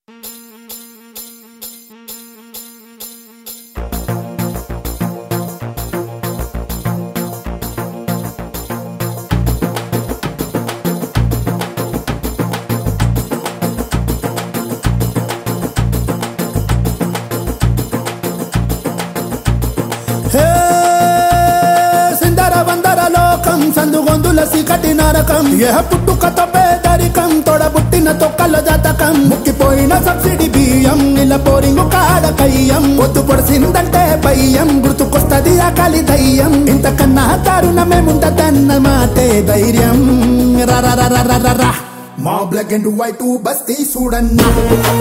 హే సిందర వందర లోకం సందుగొందుల సికటి నరకం ఏ పుట్టుకతో పేదరికం తొడబుట్టిన తొక్కల జాతకం ముక్కిపోయిన సబ్సిడీ బియ్యం నిల పోరింగు కాడ కయ్యం పొద్దు పొడిసిందంటే భయం గుర్తుకొస్తది ఆకలి దయ్యం ఇంతకన్నా దారుణమేముంటదన్న మాటే ధైర్యం రా మా బ్లాక్ అండ్ వైట్ బస్తీ చూడన్నా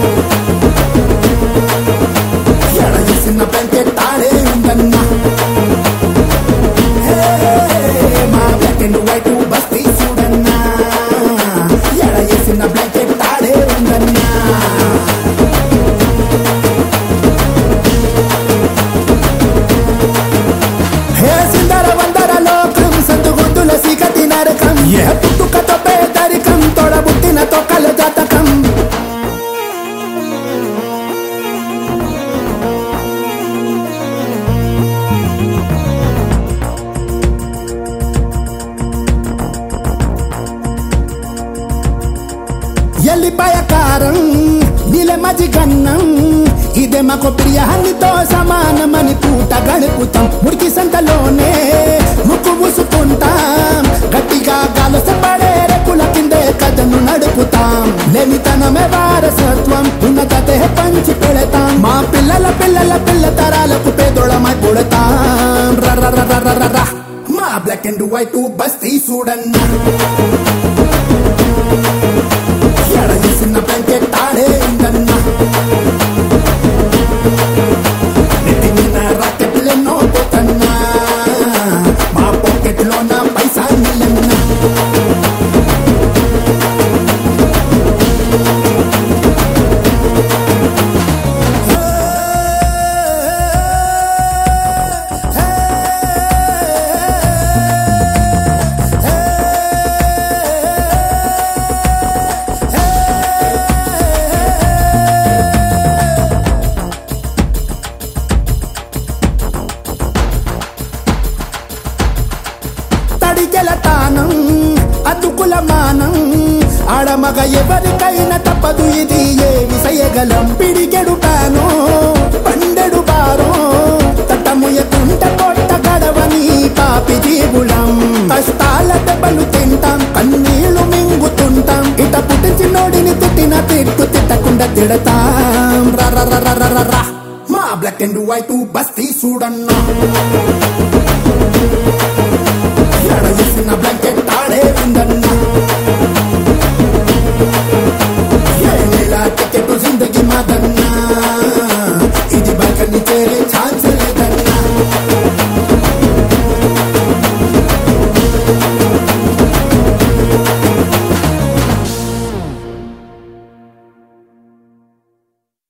ఎడ చేసిన బ్లాంకెట్ తాడే ఉందన్నా హే, మా బ్లాక్ అండ్ వైట్ బస్తీ చూడన్నా ఎడ చేసిన బ్లాంకెట్ తాడే ఉందన్నా హే సిందర వందర లోకం సందుగొంతుల సీకటి నరకం ఏ పుట్టుకతో పేదరికం తొడబుట్టిన తొక్కల జాతకం ఎల్లిపాయ కారం నీల మజ్జి గన్నం ఇదే మాకు ప్రియాన్నితో సమానమని పూట గడుపుతాం మురికి సంతలోనే ముక్కు మూసుకుంటాం గట్టిగా గాలస పడే రెక్కుల కిందే కథను నడుపుతాం లేనితనమే వారసత్వం ఉన్నతతే పంచి పెడతాం మా పిల్లల పిల్లల పిల్ల తరాలకు పేదోళమై పుడతాం ర ర ర ర ర ర ర. మా బ్లాక్ అండ్ వైట్ బస్తీ చూడన్నా ఎడ చేసిన బ్లాంకెట్ తాడే ఉందన్నా నెత్తి మీద రాకెట్లెన్నో పోతన్నా మా పాకెట్లో నా పైసా నిల్లన్నా తడిగెల తానం అతుకుల మానం ఆడమగ ఎవరికైనా తప్పదు ఇది ఏ విషయగలం పిడిగెడు పాను పండెడు బారో తట్టముయకుంట కొట్ట గడవని పాపి జీవులం కష్టాల దెబ్బలు తింటాం కన్నీళ్లు మింగుతుంటాం ఇట పుట్టించి నోడిని తిట్టిన తిట్టు తిట్టకుండా తిడతాం ర ర ర ర ర ర ర. మా బ్లాక్ అండ్ వైట్ బస్తీ చూడన్నా